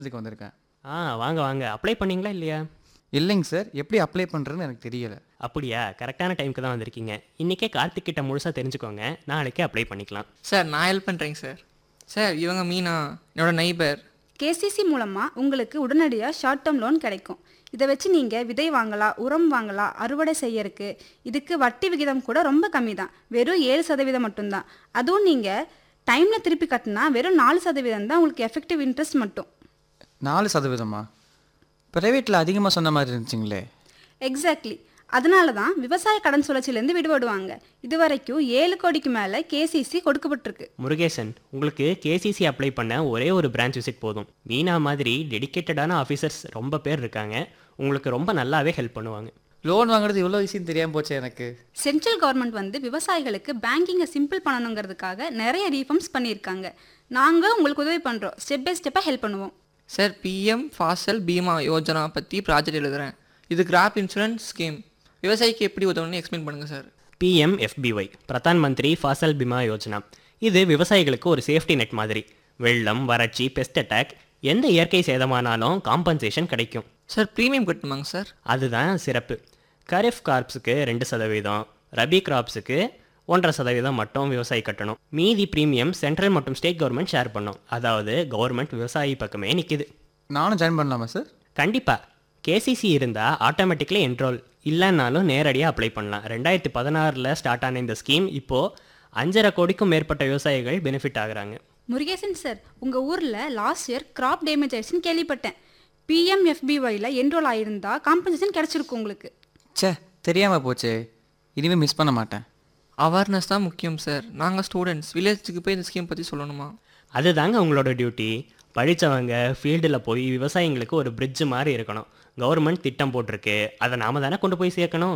இதுக்கு வந்திருக்கேன் ஆ வாங்க வாங்க அப்ளை பண்ணீங்களா இல்லையா இல்லைங்க சார் எப்படி அப்ளை பண்ணுறதுன்னு எனக்கு தெரியலை அப்படியா கரெக்டான டைமுக்கு தான் வந்திருக்கீங்க இன்றைக்கே கார்த்திக் கிட்ட முழுசாக தெரிஞ்சுக்கோங்க நாளைக்கே அப்ளை பண்ணிக்கலாம் சார் நான் ஹெல்ப் பண்ணுறேங்க சார் சார் இவங்க மீனா என்னோட நெய்பர் கேசிசி மூலமாக உங்களுக்கு உடனடியாக ஷார்ட் டேர்ம் லோன் கிடைக்கும் இதை வச்சு நீங்கள் விதை வாங்கலாம் உரம் வாங்கலாம் அறுவடை செய்யறதுக்கு இதுக்கு வட்டி விகிதம் கூட ரொம்ப கம்மி தான் வெறும் ஏழு சதவீதம் மட்டும்தான் அதுவும் நீங்கள் டைமில் திருப்பி கட்டினா வெறும் நாலு சதவீதம் தான் உங்களுக்கு எஃபெக்டிவ் இன்ட்ரெஸ்ட் மட்டும் நாலு சதவீதமா ப்ரைவேட்டில் அதிகமாக சொன்ன மாதிரி இருந்துச்சுங்களே எக்ஸாக்ட்லி அதனால தான் விவசாய கடன் சுழற்சியிலேருந்து விடுபடுவாங்க இது வரைக்கும் ஏழு கோடிக்கு மேலே கேசிசி கொடுக்கப்பட்டிருக்கு முருகேசன் உங்களுக்கு கேசிசி அப்ளை பண்ண ஒரே ஒரு பிரான்ச் விசிட் போதும் மீனா மாதிரி டெடிகேட்டடான ஆஃபீஸர்ஸ் ரொம்ப பேர் இருக்காங்க உங்களுக்கு ரொம்ப நல்லாவே ஹெல்ப் பண்ணுவாங்க லோன் வாங்குறது இவ்வளோ ஈஸின்னு தெரியாமல் போச்சு எனக்கு சென்ட்ரல் கவர்மெண்ட் வந்து விவசாயிகளுக்கு பேங்கிங்கை சிம்பிள் பண்ணணுங்கிறதுக்காக நிறைய ரீஃபார்ம்ஸ் பண்ணியிருக்காங்க நாங்கள் உங்களுக்கு உதவி பண்ணுறோம் ஸ்டெப் பை ஸ்டெப்பாக ஹெல்ப் பண்ணுவோம் சார் பிஎம் ஃபாசல் பீமா யோஜனா பற்றி ப்ராஜெக்ட் எழுதுறேன் இது கிராப் இன்சூரன்ஸ் ஸ்கீம் விவசாயிக்கு எப்படி உதவுன்னு எக்ஸ்பிளைன் பண்ணுங்கள் sir PM FBY Pradhan Mantri Fasal பிமா யோஜனா இது விவசாயிகளுக்கு ஒரு சேஃப்டி நெட் மாதிரி வெள்ளம் வறட்சி பெஸ்ட் அட்டாக் எந்த இயற்கை சேதமானாலும் காம்பன்சேஷன் கிடைக்கும் சார் ப்ரீமியம் கட்டணுமாங்க சார் அதுதான் சிறப்பு கரிஃப் கார்ப்ஸுக்கு ரெண்டு சதவீதம் ரபி கிராப்ஸுக்கு ஒன்றரை சதவீதம் மட்டும் விவசாயி கட்டணும் மீதி ப்ரீமியம் சென்ட்ரல் மற்றும் ஸ்டேட் கவர்மெண்ட் ஷேர் பண்ணும் அதாவது கவர்மெண்ட் விவசாயி பக்கமே நிற்கிது நானும் ஜாயின் பண்ணலாமா சார் கண்டிப்பாக கேசிசி இருந்தால் ஆட்டோமேட்டிக்லி என்ரோல் இல்லைன்னாலும் நேரடியாக அப்ளை பண்ணலாம் ரெண்டாயிரத்தி பதினாறில் ஸ்டார்ட் ஆன இந்த ஸ்கீம் இப்போது அஞ்சரை கோடிக்கும் மேற்பட்ட விவசாயிகள் பெனிஃபிட் ஆகுறாங்க முருகேசன் சார் உங்கள் ஊரில் லாஸ்ட் இயர் கிராப் டேமேஜ் ஆயிடுச்சுன்னு கேள்விப்பட்டேன் பிஎம்எஃபிஒயில் என்ரோல் ஆயிருந்தா காம்பன்சேஷன் கிடைச்சிருக்கும் உங்களுக்கு ச்சே தெரியாமல் போச்சே இனிமேல் மிஸ் பண்ண மாட்டேன் அவேர்னஸ் தான் முக்கியம் சார் நாங்கள் ஸ்டூடெண்ட்ஸ் வில்லேஜுக்கு போய் இந்த ஸ்கீம் பற்றி சொல்லணுமா அதுதாங்க உங்களோட டியூட்டி படித்தவங்க ஃபீல்டில் போய் விவசாயிங்களுக்கு ஒரு bridge மாதிரி இருக்கணும் கவர்மெண்ட் திட்டம் போட்டிருக்கு அதை நாம தானே கொண்டு போய் சேர்க்கணும்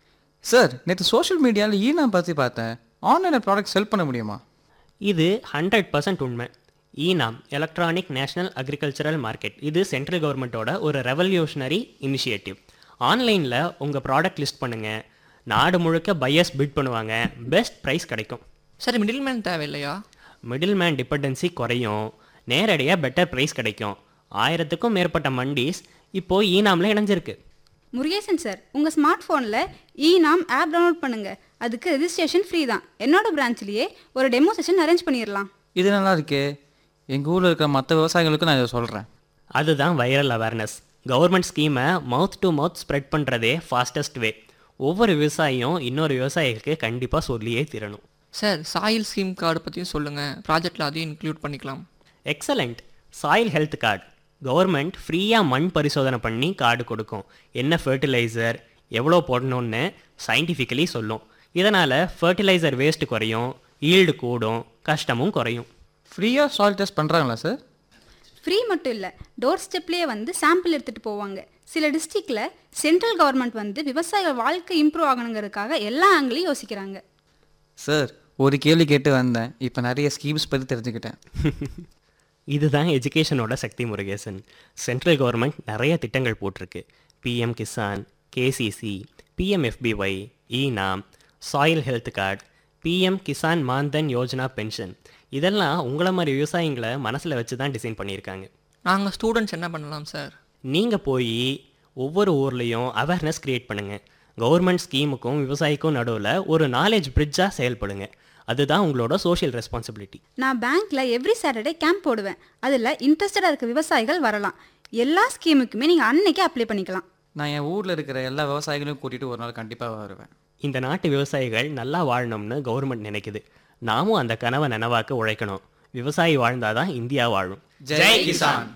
சார் நேற்று சோஷியல் மீடியாவில் ஈனா பற்றி பார்த்தேன் ஆன்லைனில் ப்ராடக்ட் செல் பண்ண முடியுமா இது ஹண்ட்ரட் பர்சன்ட் உண்மை eNAM electronic national agricultural market இது சென்ட்ரல் கவர்மெண்ட்டோட ஒரு ரெவல்யூஷனரி இனிஷியேட்டிவ் ஆன்லைனில் உங்கள் ப்ராடக்ட் லிஸ்ட் பண்ணுங்கள் நாடு முழுக்க பையர்ஸ் பிட் பண்ணுவாங்க பெஸ்ட் ப்ரைஸ் கிடைக்கும் சார் மிடில் மேன் தேவையில்லையா மிடில் மேன் டிபெண்டன்சி குறையும் நேரடியாக பெட்டர் ப்ரைஸ் கிடைக்கும் ஆயிரத்துக்கும் மேற்பட்ட மண்டிஸ் இப்போது ஈனாமில் இணைஞ்சிருக்கு முருகேசன் சார் உங்கள் ஸ்மார்ட் ஃபோனில் இநாம் ஆப் டவுன்லோட் பண்ணுங்க அதுக்கு ரெஜிஸ்ட்ரேஷன் ஃப்ரீ தான் என்னோட பிரான்ச்லேயே ஒரு டெமோ செஷன் அரேஞ்ச் பண்ணிடலாம் இது நல்லா இருக்கே எங்கள் ஊரில் இருக்கிற மற்ற விவசாயிகளுக்கும் நான் இதை சொல்கிறேன் அதுதான் வைரல் அவேர்னஸ் கவர்மெண்ட் ஸ்கீமை மவுத் டு மவுத் ஸ்ப்ரெட் பண்ணுறதே ஃபாஸ்டஸ்ட் வே ஒவ்வொரு விவசாயியும் இன்னொரு விவசாயிகளுக்கு கண்டிப்பாக சொல்லியே தீரணும் சார் சாயில் ஸ்கீம் கார்டு பற்றியும் சொல்லுங்கள் ப்ராஜெக்டில் அதையும் இன்க்ளூட் பண்ணிக்கலாம் excellent soil health card government ஃப்ரீயாக மண் பரிசோதனை பண்ணி கார்டு கொடுக்கும் என்ன ஃபர்டிலைசர் எவ்வளோ போடணும்னு சயின்டிஃபிக்கலி சொல்லும் இதனால் ஃபர்டிலைசர் வேஸ்ட் குறையும் ஈல்டு கூடும் கஷ்டமும் குறையும் ஃப்ரீயாக சாயில் டெஸ்ட் பண்ணுறாங்களா சார் ஃப்ரீ மட்டும் இல்லை டோர் ஸ்டெப்லேயே வந்து சாம்பிள் எடுத்துகிட்டு போவாங்க சில டிஸ்ட்ரிக்டில் சென்ட்ரல் கவர்மெண்ட் வந்து விவசாயிகள் வாழ்க்கை இம்ப்ரூவ் ஆகணுங்கிறதுக்காக எல்லா ஆங்கிலையும் யோசிக்கிறாங்க சார் ஒரு கேள்வி கேட்டு வந்தேன் இப்போ நிறைய ஸ்கீம்ஸ் பற்றி தெரிஞ்சுக்கிட்டேன் இதுதான் எஜுகேஷனோட சக்தி முருகேசன் சென்ட்ரல் கவர்மெண்ட் நிறைய திட்டங்கள் போட்டிருக்கு PM Kisan KCC PMFBY eNAM soil health card PM Kisan Maandhan Yojana pension இதெல்லாம் உங்களை மாதிரி விவசாயிங்களை மனசில் வச்சு தான் டிசைன் பண்ணியிருக்காங்க நாங்கள் ஸ்டூடெண்ட்ஸ் என்ன பண்ணலாம் சார் நீங்கள் போய் ஒவ்வொரு ஊர்லேயும் அவேர்னஸ் க்ரியேட் பண்ணுங்கள் கவர்மெண்ட் ஸ்கீமுக்கும் விவசாயிக்கும் நடுவில் ஒரு நாலேஜ் பிரிட்ஜாக செயல்படுங்க அதுதான் உங்களோட சோஷியல் ரெஸ்பான்சிபிலிட்டி நான் பேங்க்கில் எவ்ரி சாட்டர்டே கேம்ப் போடுவேன் அதில் இன்ட்ரெஸ்டடாக இருக்க விவசாயிகள் வரலாம் எல்லா ஸ்கீமுக்குமே நீங்கள் அன்னைக்கே அப்ளை பண்ணிக்கலாம் நான் என் ஊரில் இருக்கிற எல்லா விவசாயிகளையும் கூட்டிகிட்டு ஒரு நாள் கண்டிப்பாக வருவேன் இந்த நாட்டு விவசாயிகள் நல்லா வாழணும்னு கவர்மெண்ட் நினைக்குது நாமும் அந்த கனவை நனவாக்க உழைக்கணும் விவசாயி வாழ்ந்தாதான் இந்தியா வாழும் ஜெய் கிசான்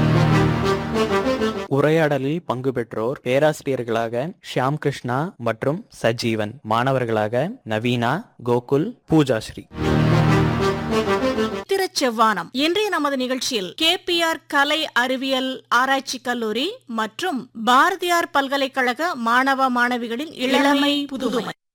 உரையாடலில் பங்கு பெற்றோர் பேராசிரியர்களாக ஷியாம் கிருஷ்ணா மற்றும் சஜீவன் மாணவர்களாக நவீனா கோகுல் பூஜாஸ்ரீ திருச்செவ்வானம் இன்றைய நமது நிகழ்ச்சியில் கேபிஆர் கலை அறிவியல் ஆராய்ச்சி கல்லூரி மற்றும் பாரதியார் பல்கலைக்கழக மாணவ மாணவிகளின் இளமை புதுமை